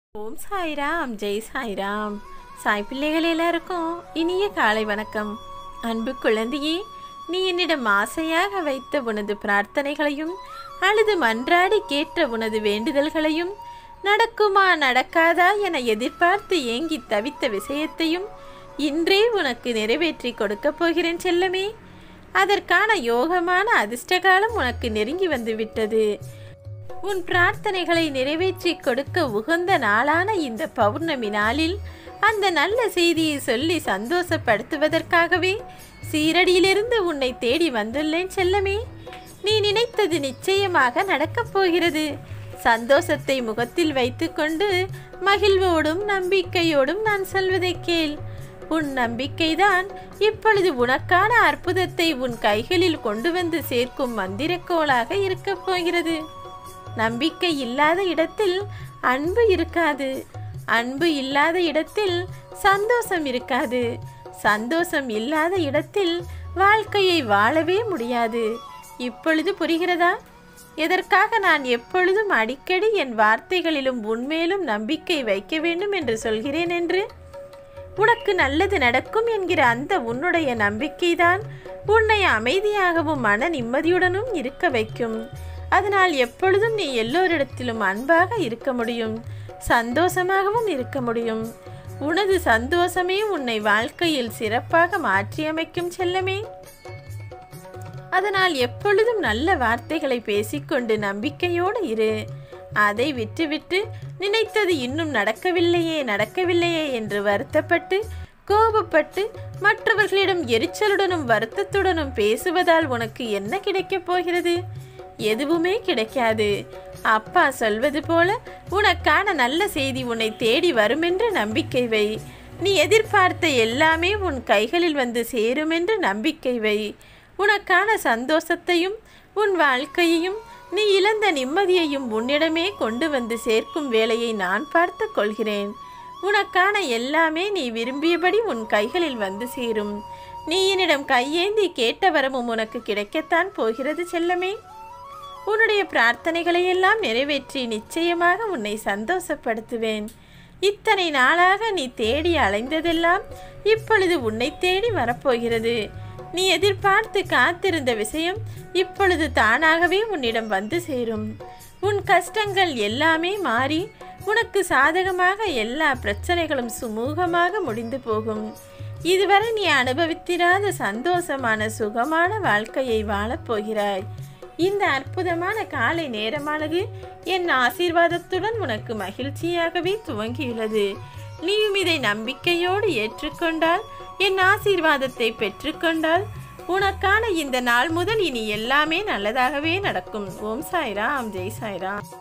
ஓம் சாய்ராம் ஜெய் சாய்ராம் சாய் பிள்ளைகள் எல்லாருக்கும் இனிய காலை வணக்கம் அன்பு குழந்தையே நீ என்னிடம் ஆசையாக வைத்த உனது பிரார்த்தனைகளையும் அழுது மன்றாடி கேட்ட உனது வேண்டுதல்களையும் நடக்குமா நடக்காதா என எதிர்பார்த்து ஏங்கி தவித்த விஷயத்தையும் இன்றே உனக்கு நிறைவேற்றி கொடுக்கப் போகிறேன் செல்லமே அதற்கான யோகமான அதிர்ஷ்டகாலம் உனக்கு நெருங்கி வந்து விட்டது உன் பிரார்த்தனைகளை நிறைவேற்றி கொடுக்க உகந்த நாளான இந்த பௌர்ணமி நாளில் அந்த நல்ல செய்தியை சொல்லி சந்தோஷப்படுத்துவதற்காகவே சீரடியிலிருந்து உன்னை தேடி வந்துள்ளேன் செல்லமே நீ நினைத்தது நிச்சயமாக நடக்கப் போகிறது சந்தோஷத்தை முகத்தில் வைத்துக்கொண்டு மகிழ்வோடும் நம்பிக்கையோடும் நான் சொல்வதை கேள் உன் நம்பிக்கைதான் இப்பொழுது உனக்கான அற்புதத்தை உன் கைகளில் கொண்டு வந்து சேர்க்கும் மந்திரக்கோளாக இருக்கப் போகிறது நம்பிக்கை இல்லாத இடத்தில் அன்பு இருக்காது அன்பு இல்லாத இடத்தில் சந்தோஷம் இருக்காது சந்தோஷம் இல்லாத இடத்தில் வாழ்க்கையை வாழவே முடியாது இப்பொழுது புரிகிறதா எதற்காக நான் எப்பொழுதும் அடிக்கடி என் வார்த்தைகளிலும் உன்மேலும் நம்பிக்கை வைக்க வேண்டும் என்று சொல்கிறேன் என்று உனக்கு நல்லது நடக்கும் என்கிற அந்த உன்னுடைய நம்பிக்கைதான் உன்னை அமைதியாகவும் மன நிம்மதியுடனும் இருக்க வைக்கும் அதனால் எப்பொழுதும் நீ எல்லோரிடத்திலும் அன்பாக இருக்க முடியும் சந்தோஷமாகவும் இருக்க முடியும் உனது சந்தோஷமே உன்னை வாழ்க்கையில் சிறப்பாக மாற்றியமைக்கும் செல்லமே அதனால் எப்பொழுதும் நல்ல வார்த்தைகளை பேசிக்கொண்டு நம்பிக்கையோடு இரு அதை விட்டுவிட்டு நினைத்தது இன்னும் நடக்கவில்லையே நடக்கவில்லையே என்று வருத்தப்பட்டு கோபப்பட்டு மற்றவர்களிடம் எரிச்சலுடனும் வருத்தத்துடனும் பேசுவதால் உனக்கு என்ன கிடைக்கப் போகிறது எதுவுமே கிடைக்காது அப்பா சொல்வது போல உனக்கான நல்ல செய்தி உன்னை தேடி வருமென்று நம்பிக்கை வை நீ எதிர்பார்த்த எல்லாமே உன் கைகளில் வந்து சேருமென்று நம்பிக்கை வை உனக்கான சந்தோஷத்தையும் உன் வாழ்க்கையையும் நீ இழந்த நிம்மதியையும் உன்னிடமே கொண்டு வந்து சேர்க்கும் வேலையை நான் பார்த்து கொள்கிறேன் உனக்கான எல்லாமே நீ விரும்பியபடி உன் கைகளில் வந்து சேரும் நீ என்னிடம் கையேந்தி கேட்ட வரமும் உனக்கு கிடைக்கத்தான் போகிறது செல்லமே உன்னுடைய பிரார்த்தனைகளை எல்லாம் நிறைவேற்றி நிச்சயமாக உன்னை சந்தோஷப்படுத்துவேன் இத்தனை நாளாக நீ தேடி அலைந்ததெல்லாம் இப்பொழுது உன்னை தேடி வரப்போகிறது நீ எதிர்பார்த்து காத்திருந்த விஷயம் இப்பொழுது தானாகவே உன்னிடம் வந்து சேரும் உன் கஷ்டங்கள் எல்லாமே மாறி உனக்கு சாதகமாக எல்லா பிரச்சனைகளும் சுமூகமாக முடிந்து போகும் இதுவரை நீ அனுபவித்திராத சந்தோஷமான சுகமான வாழ்க்கையை வாழப்போகிறாய் இந்த அற்புதமான காலை நேரமானது என் ஆசீர்வாதத்துடன் உனக்கு மகிழ்ச்சியாகவே துவங்கியுள்ளது நீயும் இதை நம்பிக்கையோடு ஏற்றுக்கொண்டால் என் ஆசீர்வாதத்தை பெற்றுக்கொண்டால் உனக்கான இந்த நாள் முதல் இனி எல்லாமே நல்லதாகவே நடக்கும் ஓம் சாய்ராம் ஜெய் சாய்ராம்